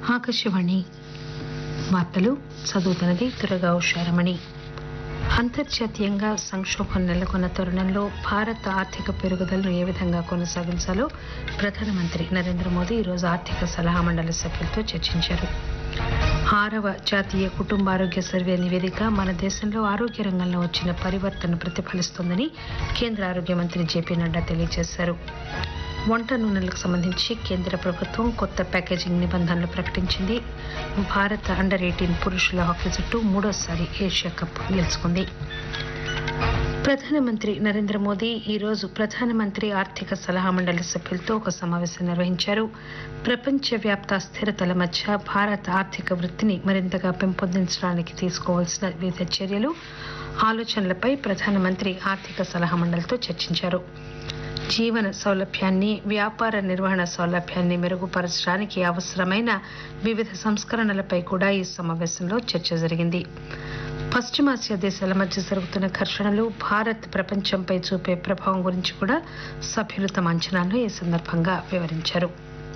ఆకాశవాణి వార్తలు చదువుతున్నది దురగా ఉషారమణి అంతర్జాతీయంగా సంక్షోభం నెలకొన్న తరుణంలో భారత ఆర్థిక పెరుగుదలను ఏ విధంగా కొనసాగించాలో ప్రధానమంత్రి నరేంద్ర మోదీ ఈరోజు ఆర్థిక సలహా మండలి సభ్యులతో చర్చించారు ఆరవ జాతీయ కుటుంబ ఆరోగ్య సర్వే నివేదిక మన దేశంలో ఆరోగ్య రంగంలో వచ్చిన పరివర్తన ప్రతిఫలిస్తోందని కేంద్ర ఆరోగ్య మంత్రి జేపీ నడ్డా తెలియజేశారు వంట నూనెలకు సంబంధించి కేంద్ర ప్రభుత్వం కొత్త ప్యాకేజింగ్ నిబంధనలు ప్రకటించింది భారత అండర్ ఎయిటీన్ పురుషుల హాకీ జట్టు మూడోసారి ఏషియా కప్ గెలుచుకుంది ప్రధానమంత్రి నరేంద్ర మోదీ ఈరోజు ప్రధానమంత్రి ఆర్థిక సలహా మండలి సభ్యులతో ఒక సమావేశం నిర్వహించారు ప్రపంచవ్యాప్త అస్థిరతల మధ్య భారత ఆర్థిక వృద్ధిని మరింతగా పెంపొందించడానికి తీసుకోవాల్సిన వివిధ చర్యలు ఆలోచనలపై ప్రధానమంత్రి ఆర్థిక సలహా మండలితో చర్చించారు జీవన సౌలభ్యాన్ని వ్యాపార నిర్వహణ సౌలభ్యాన్ని మెరుగుపరచడానికి అవసరమైన వివిధ సంస్కరణలపై కూడా ఈ సమావేశంలో చర్చ జరిగింది పశ్చిమాసియా దేశాల మధ్య జరుగుతున్న ఘర్షణలు భారత్ ప్రపంచంపై చూపే ప్రభావం గురించి కూడా సభ్యులు తమ అంచనాలను ఈ సందర్భంగా వివరించారు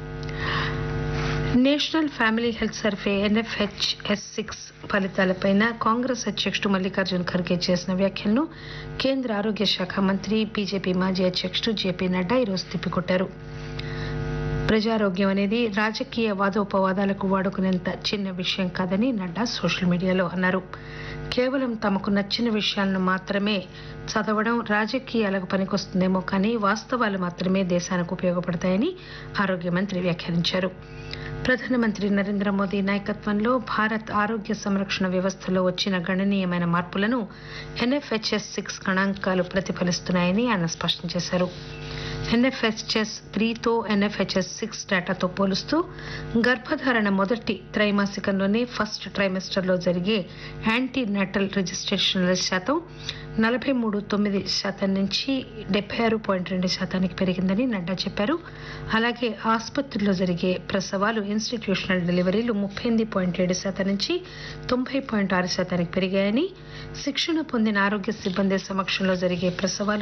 national family health survey NFHS six ఫలితాలపైన కాంగ్రెస్ అధ్యక్షుడు మల్లికార్జున్ ఖర్గే చేసిన వ్యాఖ్యలను కేంద్ర ఆరోగ్య శాఖ మంత్రి బీజేపీ మాజీ అధ్యక్షుడు జేపీ నడ్డా ఈరోజు తిప్పికొట్టారు ప్రజారోగ్యం అనేది రాజకీయ వాదోపవాదాలకు వాడుకునేంత చిన్న విషయం కాదని నడ్డా సోషల్ మీడియాలో అన్నారు కేవలం తమకు నచ్చిన విషయాలను మాత్రమే చదవడం రాజకీయాలకు పనికొస్తుందేమో కానీ వాస్తవాలు మాత్రమే దేశానికి ఉపయోగపడతాయని ఆరోగ్య మంత్రి వ్యాఖ్యానించారు ప్రధానమంత్రి నరేంద్ర మోదీ నాయకత్వంలో భారత్ ఆరోగ్య సంరక్షణ వ్యవస్థలో వచ్చిన గణనీయమైన మార్పులను ఎన్ఎఫ్హెచ్ఎస్ సిక్స్ గణాంకాలు ప్రతిఫలిస్తున్నాయని ఆయన స్పష్టం చేశారు ఎన్ఎఫ్హెచ్ఎస్ త్రీతో ఎన్ఎఫ్హెచ్ఎస్ సిక్స్ డేటాతో పోలుస్తూ గర్భధారణ మొదటి త్రైమాసికంలోనే ఫస్ట్ ట్రైమెస్టర్లో జరిగే యాంటీ నాటల్ రిజిస్ట్రేషన్ల శాతం నలభై మూడు తొమ్మిది శాతం నుంచి డెబ్బై ఆరు పాయింట్ రెండు శాతానికి పెరిగిందని నడ్డా చెప్పారు అలాగే ఆసుపత్రుల్లో జరిగే ప్రసవాలు ఇన్స్టిట్యూషనల్ డెలివరీలు ముప్పై ఎనిమిది పాయింట్ ఏడు శాతం నుంచి తొంభై పాయింట్ ఆరు శాతానికి పెరిగాయని శిక్షణ పొందిన ఆరోగ్య సిబ్బంది సమక్షంలో జరిగే ప్రసవాలు